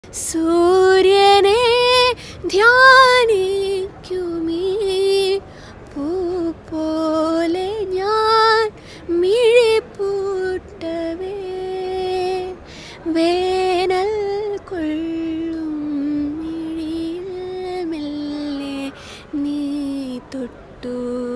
സൂര്യനെ ധ്യാനിക്കുമീ പൂ പോലെ ഞാൻ മിഴിപ്പൂട്ടവേ വേനൽ കൊള്ളും മിഴിയിൽ മെല്ലെ നീ തൊട്ടു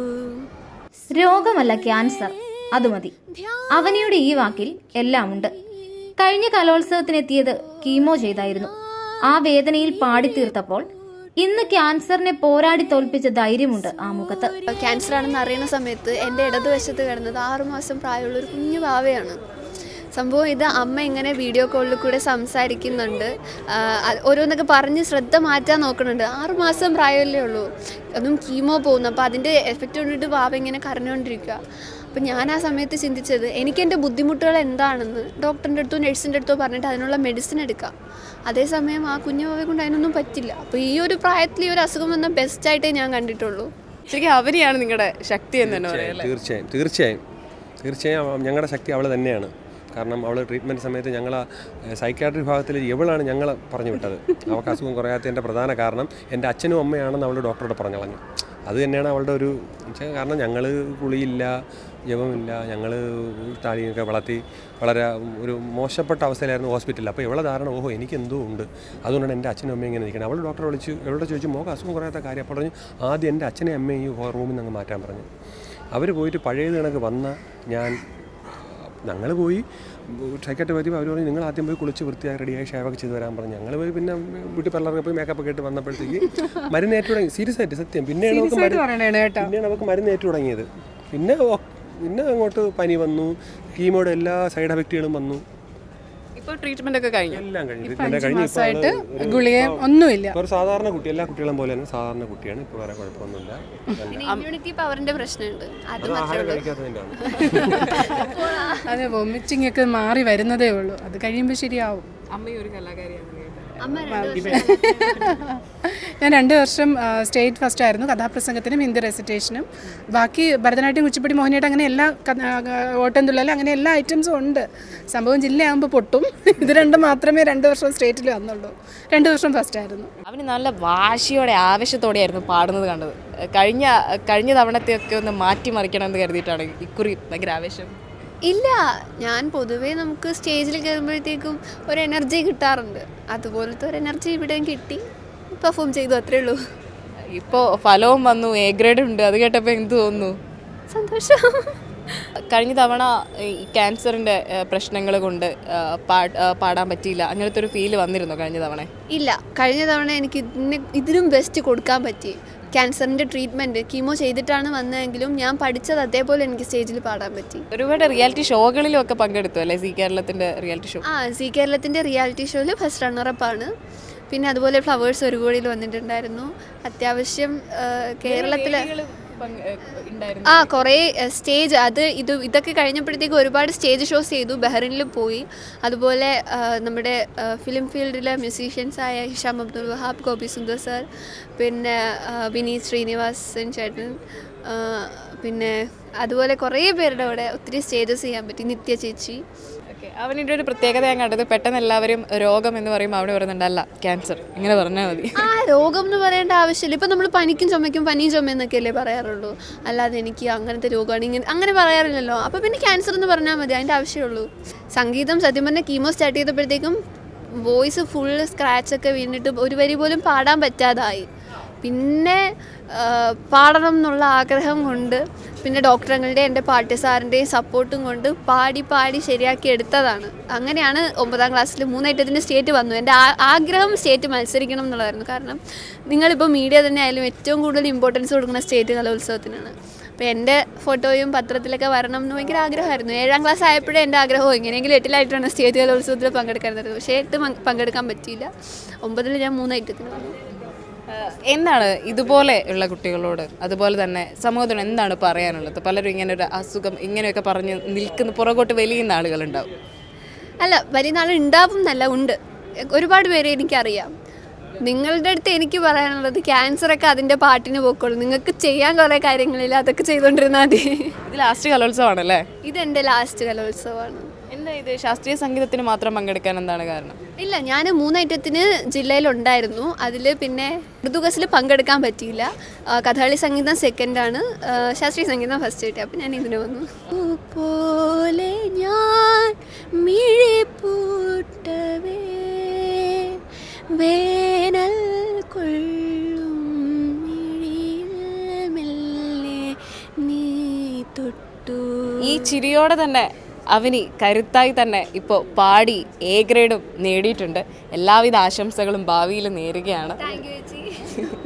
രോഗമല്ല ക്യാൻസർ അത് മതി അവനിയുടെ ഈ വാക്കിൽ എല്ലാം ഉണ്ട് കഴിഞ്ഞ കലോത്സവത്തിനെത്തിയത് കീമോ ചെയ്തായിരുന്നു ആ വേദനയിൽ പാടിത്തീർത്തപ്പോൾ ഇന്ന് ക്യാൻസറിനെ പോരാടി തോൽപ്പിച്ച ധൈര്യമുണ്ട് ആ മുഖത്ത് ക്യാൻസർ ആണെന്ന് അറിയുന്ന സമയത്ത് എൻ്റെ ഇടതുവശത്ത് കിടന്നത് ആറുമാസം പ്രായമുള്ള ഒരു കുഞ്ഞു ഭാവയാണ് സംഭവം ഇത് അമ്മ ഇങ്ങനെ വീഡിയോ കോളിൽ കൂടെ സംസാരിക്കുന്നുണ്ട് ആ, അത് ഓരോന്നൊക്കെ പറഞ്ഞ് ശ്രദ്ധ മാറ്റാൻ നോക്കുന്നുണ്ട് ആറുമാസം പ്രായമല്ലേ ഉള്ളൂ അതും കീമോ പോകുന്നു അപ്പോൾ അതിൻ്റെ എഫക്റ്റ് കൊണ്ടിട്ട് ഭാവ ഇങ്ങനെ കരഞ്ഞുകൊണ്ടിരിക്കുക അപ്പോൾ ഞാൻ ആ സമയത്ത് ചിന്തിച്ചത് എനിക്ക് എൻ്റെ ബുദ്ധിമുട്ടുകൾ എന്താണെന്ന് ഡോക്ടറിൻ്റെ അടുത്തോ നഴ്സിൻ്റെ അടുത്തോ പറഞ്ഞിട്ട് അതിനുള്ള മെഡിസിൻ എടുക്കാം അതേസമയം ആ കുഞ്ഞു ഭാവയെ കൊണ്ട് അതിനൊന്നും പറ്റില്ല അപ്പോൾ ഈ ഒരു പ്രായത്തിൽ ഈ ഒരു അസുഖം വന്ന ബെസ്റ്റായിട്ടേ ഞാൻ കണ്ടിട്ടുള്ളൂ ശരിക്കും അവരെയാണ് നിങ്ങളുടെ ശക്തി എന്ന് തന്നെ പറയാം അല്ലേ തീർച്ചയായും തീർച്ചയായും തീർച്ചയായും അവ- ഞങ്ങളുടെ ശക്തി അവൾ തന്നെയാണ് കാരണം അവൾ ട്രീറ്റ്മെൻറ്റ് സമയത്ത് ഞങ്ങൾ സൈക്കാട്രി വിഭാഗത്തിൽ ഇവളാണ് ഞങ്ങൾ പറഞ്ഞു വിട്ടത് അവൾക്ക് അസുഖം കുറയാത്തതിൻ്റെ പ്രധാന കാരണം എൻ്റെ അച്ഛനും അമ്മയാണെന്ന് അവൾ ഡോക്ടറോട് പറഞ്ഞു കളഞ്ഞു അത് തന്നെയാണ് അവളുടെ ഒരു വെച്ചാൽ കാരണം ഞങ്ങൾ കുളിയില്ല ജപമില്ല ഞങ്ങൾ താടിയൊക്കെ വളർത്തി വളരെ ഒരു മോശപ്പെട്ട അവസ്ഥയിലായിരുന്നു ഹോസ്പിറ്റലിൽ അപ്പോൾ ഇവളെ ധാരണ ഓഹോ എനിക്ക് എന്തോ ഉണ്ട് അതുകൊണ്ടാണ് എൻ്റെ അച്ഛനും അമ്മയും ഇങ്ങനെ നിൽക്കുന്നത് അവൾ ഡോക്ടറെ വിളിച്ചു ഇവളോട് ചോദിച്ചു മോക്ക് അസുഖം കുറയാത്ത കാര്യം അപ്പോൾ പറഞ്ഞു ആദ്യം എൻ്റെ അച്ഛനെയും അമ്മയും ഈ റൂമിൽ നിന്ന് അങ്ങ് മാറ്റാൻ പറഞ്ഞു അവർ പോയിട്ട് പഴയത് കണക്ക് വന്ന ഞാൻ ഞങ്ങൾ പോയി സൈക്കാട്ട് വരുമ്പോൾ അവർ പറഞ്ഞു നിങ്ങൾ ആദ്യം പോയി കുളിച്ച് വൃത്തിയായി റെഡിയായി ഷേവൊക്കെ ചെയ്ത് വരാൻ പറഞ്ഞു ഞങ്ങൾ പോയി പിന്നെ ബ്യൂട്ടി പാർലറിൽ പോയി മേക്കപ്പ് ഒക്കെ ഇട്ട് വന്നപ്പോഴത്തേക്ക് മരുന്ന് ഏറ്റു തുടങ്ങി സീരിയസ് ആയിട്ട് സത്യം പിന്നെയാണ് നമുക്ക് ആയിട്ട് മരുന്ന് പറയണേ കേട്ടോ പിന്നെയാണ് നമുക്ക് മരുന്ന് ഏറ്റു തുടങ്ങിയത് പിന്നെ ഓ- പിന്നെ അങ്ങോട്ട് പനി വന്നു കീമോയുടെ എല്ലാ സൈഡ് എഫക്റ്റുകളും വന്നു ഇപ്പോൾ ട്രീറ്റ്മെന്റ് ഒക്കെ കഴിഞ്ഞു എല്ലാം കഴിഞ്ഞു ട്രീറ്റ്മെന്റ് കഴിഞ്ഞു ഇപ്പോൾ മാസമായിട്ട് ആള് ഒരു- ഗുളികയും ഒന്നുമില്ല ഇപ്പോൾ ഒരു സാധാരണ കുട്ടി എല്ലാ കുട്ടികളും പോലെ തന്നെ സാധാരണ കുട്ടിയാണ് ഇപ്പോൾ വേറെ കുഴപ്പമൊന്നുമില്ല പിന്നെ ഇമ്മ്യൂണിറ്റി പവറിന്റെ പ്രശ്നമുണ്ട് അത് അത് മാത്രമേ ആഹാരം ഉള്ളൂ കഴിക്കാത്തതിൻ്റെയാണ് അതെ വൊമിറ്റിംഗ് ഒക്കെ മാറി വരുന്നതേ ഉള്ളൂ അത് കഴിയുമ്പോൾ ശരിയാവും അമ്മയും ഒരു കലാകാരിയാണ് അമ്മ രണ്ട് വർഷം ഞാൻ രണ്ട് വർഷം സ്റ്റേറ്റ് ഫസ്റ്റ് ആയിരുന്നു കഥാപ്രസംഗത്തിനും ഹിന്ദി റെസിറ്റേഷനും ബാക്കി ഭരതനാട്യം കുച്ചിപ്പടി മോഹിനിയാട്ടം അങ്ങനെ എല്ലാ ഓട്ടംതുള്ളൽ അങ്ങനെ എല്ലാ ഐറ്റംസും ഉണ്ട് സംഭവം ജില്ലയാകുമ്പോൾ പൊട്ടും ഇത് രണ്ടും മാത്രമേ രണ്ട് വർഷം സ്റ്റേറ്റിൽ വന്നുള്ളൂ രണ്ട് വർഷം ഫസ്റ്റ് ആയിരുന്നു അവന് നല്ല വാശിയോടെ ആവേശത്തോടെയായിരുന്നു പാടുന്നത് കണ്ടത് കഴിഞ്ഞ കഴിഞ്ഞ തവണത്തെയൊക്കെ ഒന്ന് മാറ്റിമറിക്കണം എന്ന് കരുതിയിട്ടാണ് ഇക്കുറി ഭയങ്കര ആവേശം ഇല്ല ഞാൻ പൊതുവേ നമുക്ക് സ്റ്റേജിൽ കയറുമ്പോഴത്തേക്കും ഒരു എനർജി കിട്ടാറുണ്ട് അതുപോലത്തെ ഒരു എനർജി ഇവിടെയും കിട്ടി പെർഫോം ചെയ്തു അത്രേ ഉള്ളൂ ഇപ്പോൾ ഫലവും വന്നു എ ഗ്രേഡ് ഉണ്ട് അത് കേട്ടപ്പോൾ എന്ത് തോന്നുന്നു സന്തോഷം കഴിഞ്ഞ തവണ ഈ ക്യാൻസറിൻ്റെ പ്രശ്നങ്ങൾ കൊണ്ട് ആ, പാ- ആ, പാടാൻ പറ്റിയില്ല അങ്ങനത്തെ ഒരു ഫീല് വന്നിരുന്നു കഴിഞ്ഞ തവണ ഇല്ല കഴിഞ്ഞ തവണ എനിക്ക് ഇതിന് ഇതിനും ബെസ്റ്റ് കൊടുക്കാൻ പറ്റി ക്യാൻസറിൻ്റെ ട്രീറ്റ്മെൻറ്റ് കീമോ ചെയ്തിട്ടാണ് വന്നതെങ്കിലും ഞാൻ പഠിച്ചത് അതേപോലെ എനിക്ക് സ്റ്റേജിൽ പാടാൻ പറ്റി ഒരുപാട് റിയാലിറ്റി ഷോകളിലും ഒക്കെ പങ്കെടുത്തു അല്ലേ സി കേരളത്തിൻ്റെ റിയാലിറ്റി ഷോ ആ സി കേരളത്തിൻ്റെ റിയാലിറ്റി ഷോയിൽ ഫസ്റ്റ് റണ്ണറപ്പാണ് പിന്നെ അതുപോലെ ഫ്ലവേഴ്സ് ഒരു കോടിയിൽ വന്നിട്ടുണ്ടായിരുന്നു അത്യാവശ്യം കേരളത്തിൽ ഉണ്ടായിരുന്നു ആ കുറേ സ്റ്റേജ് അത് ഇത് ഇതൊക്കെ കഴിഞ്ഞപ്പോഴത്തേക്ക് ഒരുപാട് സ്റ്റേജ് ഷോസ് ചെയ്തു ബഹ്റിനിൽ പോയി അതുപോലെ ആ, നമ്മുടെ ഫിലിം ഫീൽഡിലെ മ്യൂസീഷ്യൻസായ ഹിഷാം അബ്ദുൽ വഹാബ് ഗോപി സുന്ദർ സർ പിന്നെ ആ, വിനീത് ശ്രീനിവാസൻ ചേട്ടൻ ആ, പിന്നെ അതുപോലെ കുറേ പേരുടെ അവിടെ ഒത്തിരി സ്റ്റേജസ് ചെയ്യാൻ പറ്റി നിത്യ ചേച്ചി ഓക്കെ അവനിൻ്റെ ഒരു പ്രത്യേകത ഞാൻ കണ്ടത് പെട്ടെന്ന് എല്ലാവരും രോഗം എന്ന് പറയുമ്പോൾ അവിടെ പറയുന്നുണ്ട് അല്ല ക്യാൻസർ ഇങ്ങനെ പറഞ്ഞാൽ മതി ആ രോഗം എന്ന് പറയേണ്ട ആവശ്യമില്ല ഇപ്പം നമ്മൾ പനിക്കും ചുമയ്ക്കും പനിയും ചുമയെന്നൊക്കെ അല്ലേ പറയാറുള്ളൂ അല്ലാതെ എനിക്ക് അങ്ങനത്തെ രോഗമാണ് ഇങ്ങനെ അങ്ങനെ പറയാറില്ലല്ലോ അപ്പോൾ പിന്നെ ക്യാൻസർ എന്ന് പറഞ്ഞാൽ മതി അതിൻ്റെ ആവശ്യമുള്ളൂ സംഗീതം സത്യം പറഞ്ഞാൽ കീമോ സ്റ്റാർട്ട് ചെയ്തപ്പോഴത്തേക്കും വോയിസ് ഫുൾ സ്ക്രാച്ചൊക്കെ വീണിട്ട് ഒരു വരി പോലും പാടാൻ പറ്റാതായി പിന്നെ ആ, പാടണം എന്നുള്ള ആഗ്രഹം കൊണ്ട് പിന്നെ ഡോക്ടറുകളുടെ എൻ്റെ പാട്ട് സാറിൻ്റെയും സപ്പോർട്ടും കൊണ്ട് പാടി പാടി ശരിയാക്കി എടുത്തതാണ് അങ്ങനെയാണ് ഒമ്പതാം ക്ലാസ്സിൽ മൂന്നൈറ്റത്തിന് സ്റ്റേറ്റ് വന്നു എൻ്റെ ആ- ആഗ്രഹം സ്റ്റേറ്റ് മത്സരിക്കണം എന്നുള്ളതായിരുന്നു കാരണം നിങ്ങളിപ്പോൾ മീഡിയ തന്നെ ആയാലും ഏറ്റവും കൂടുതൽ ഇമ്പോർട്ടൻസ് കൊടുക്കുന്ന സ്റ്റേറ്റ് കലോത്സവത്തിനാണ് അപ്പോൾ എൻ്റെ ഫോട്ടോയും പത്രത്തിലൊക്കെ വരണം എന്ന് ഭയങ്കര ആഗ്രഹമായിരുന്നു ഏഴാം ക്ലാസ് ആയപ്പോഴേ എൻ്റെ ആഗ്രഹം എങ്ങനെയെങ്കിലും എട്ടിലായിട്ടാണ് സ്റ്റേറ്റ് കലോത്സവത്തിൽ പങ്കെടുക്കാറുള്ളത് പക്ഷേ എട്ട് പങ്ക് പങ്കെടുക്കാൻ പറ്റിയില്ല ഒമ്പതിൽ ഞാൻ മൂന്നൈറ്റത്തിന് വന്നു ആഹ് എന്താണ് ഇതുപോലെ ഉള്ള കുട്ടികളോട് അതുപോലെ തന്നെ സമൂഹത്തിന് എന്താണ് പറയാനുള്ളത് പലരും ഇങ്ങനെ ഒരു അസുഖം ഇങ്ങനെയൊക്കെ പറഞ്ഞ് നിൽക്കുന്ന പുറകോട്ട് വലിയുന്ന ആളുകളുണ്ടാവും അല്ല വലിയ നാൾ ഉണ്ടാവും എന്നല്ല ഉണ്ട് ഒരുപാട് പേരെ എനിക്കറിയാം നിങ്ങളുടെ അടുത്ത് എനിക്ക് പറയാനുള്ളത് ക്യാൻസറൊക്കെ അതിൻ്റെ പാട്ടിന് പോക്കോളൂ നിങ്ങൾക്ക് ചെയ്യാൻ കുറേ കാര്യങ്ങളില്ല അതൊക്കെ ചെയ്തുകൊണ്ടിരുന്നാൽ മതി ഇത് ലാസ്റ്റ് കലോത്സവമാണല്ലേ ഇതെൻ്റെ ലാസ്റ്റ് കലോത്സവമാണ് എന്താ ഇത് ശാസ്ത്രീയ സംഗീതത്തിന് മാത്രം പങ്കെടുക്കാൻ എന്താണ് കാരണം ഇല്ല ഞാൻ മൂന്ന് ഐറ്റത്തിന് ജില്ലയിലുണ്ടായിരുന്നു അതിൽ പിന്നെ മൃദുഗസിൽ പങ്കെടുക്കാൻ പറ്റിയില്ല ആ, കഥകളി സംഗീതം സെക്കൻഡാണ് ശാസ്ത്രീയ സംഗീതം ഫസ്റ്റ് കിട്ടി അപ്പം ഞാൻ ഇതിന് വന്നു പോലെ ഞാൻ മിഴി പൂട്ടവേ വേനൽ കൊള്ളും മിഴിയിൽ മെല്ലെ നീ തൊട്ടു ഈ ചിരിയോടെ തന്നെ അവനി കരുത്തായി തന്നെ ഇപ്പോൾ പാടി എ ഗ്രേഡും നേടിയിട്ടുണ്ട് എല്ലാവിധ ആശംസകളും ഭാവിയിൽ നേരുകയാണ് താങ്ക് യു ചേച്ചി